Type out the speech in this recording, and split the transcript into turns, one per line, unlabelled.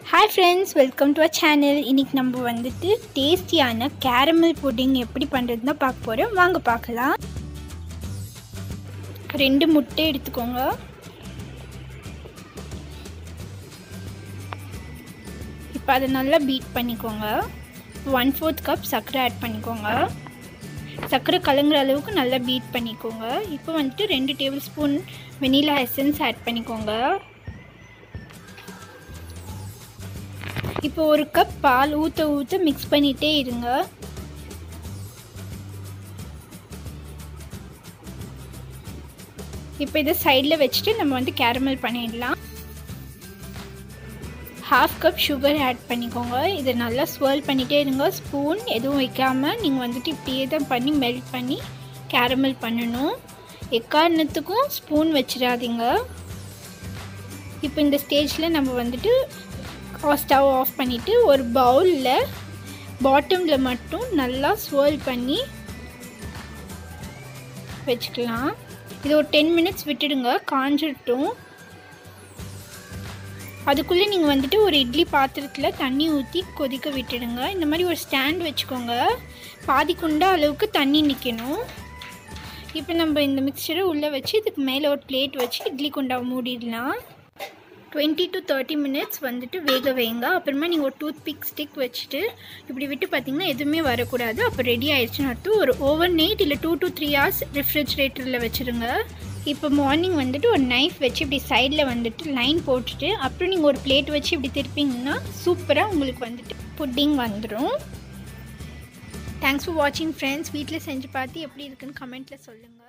hi friends welcome to a channel இன்றைக்கி நம்ம வந்துட்டு டேஸ்டியான கேரமல் புட்டிங் எப்படி பண்ணுறதுன்னு தான் பார்க்க போகிறோம் வாங்க பார்க்கலாம் ரெண்டு முட்டை எடுத்துக்கோங்க இப்போ அதை நல்லா பீட் பண்ணிக்கோங்க ஒன் ஃபோர்த் கப் சர்க்கரை ஆட் பண்ணிக்கோங்க சர்க்கரை கலங்குற அளவுக்கு நல்லா பீட் பண்ணிக்கோங்க இப்போ வந்துட்டு ரெண்டு tablespoon vanilla essence add பண்ணிக்கோங்க இப்போ ஒரு கப் பால் ஊற்ற ஊற்ற மிக்ஸ் பண்ணிகிட்டே இருங்க இப்போ இதை சைடில் வச்சுட்டு நம்ம வந்து கேரமல் பண்ணிடலாம் ஹாஃப் கப் சுகர் ஆட் பண்ணிக்கோங்க இதை நல்லா ஸ்வர்ல் பண்ணிகிட்டே இருங்க ஸ்பூன் எதுவும் வைக்காமல் நீங்கள் வந்துட்டு இப்படியே தான் பண்ணி மெல்ட் பண்ணி கேரமல் பண்ணணும் எக்காரணத்துக்கும் ஸ்பூன் வச்சிடாதீங்க இப்போ இந்த ஸ்டேஜில் நம்ம வந்துட்டு ஸ்டவ் ஆஃப் பண்ணிவிட்டு ஒரு பவுலில் பாட்டமில் மட்டும் நல்லா ஸ்வேர்ல் பண்ணி வச்சுக்கலாம் இது ஒரு டென் மினிட்ஸ் விட்டுடுங்க காஞ்சிட்டும் அதுக்குள்ளே நீங்கள் வந்துட்டு ஒரு இட்லி பாத்திரத்தில் தண்ணி ஊற்றி கொதிக்க விட்டுடுங்க இந்த மாதிரி ஒரு ஸ்டாண்ட் வச்சுக்கோங்க பாதி குண்டா அளவுக்கு தண்ணி நிற்கணும் இப்போ நம்ம இந்த மிக்சரை உள்ளே வச்சு இதுக்கு மேலே ஒரு பிளேட் வச்சு இட்லி குண்டாவை மூடிடலாம் டுவெண்ட்டி டு தேர்ட்டி மினிட்ஸ் வந்துட்டு வேக வைங்க அப்புறமா நீங்கள் ஒரு டூத் பிக் ஸ்டிக் வச்சுட்டு இப்படி விட்டு பார்த்தீங்கன்னா எதுவுமே வரக்கூடாது அப்போ ரெடி ஆயிடுச்சுன்னு அர்த்தம் ஒரு ஓவர் நைட் இல்லை டூ டு த்ரீ ஹவர்ஸ் ரெஃப்ரிஜரேட்டரில் வச்சுருங்க இப்போ மார்னிங் வந்துட்டு ஒரு நைஃப் வச்சு இப்படி சைடில் வந்துட்டு லைன் போட்டுட்டு அப்புறம் நீங்கள் ஒரு பிளேட் வச்சு இப்படி திருப்பிங்கன்னா சூப்பராக உங்களுக்கு வந்துட்டு புட்டிங் வந்துடும் தேங்க்ஸ் ஃபார் வாட்சிங் ஃப்ரெண்ட்ஸ் வீட்டில் செஞ்சு பார்த்து எப்படி இருக்குன்னு கமெண்ட்டில் சொல்லுங்கள்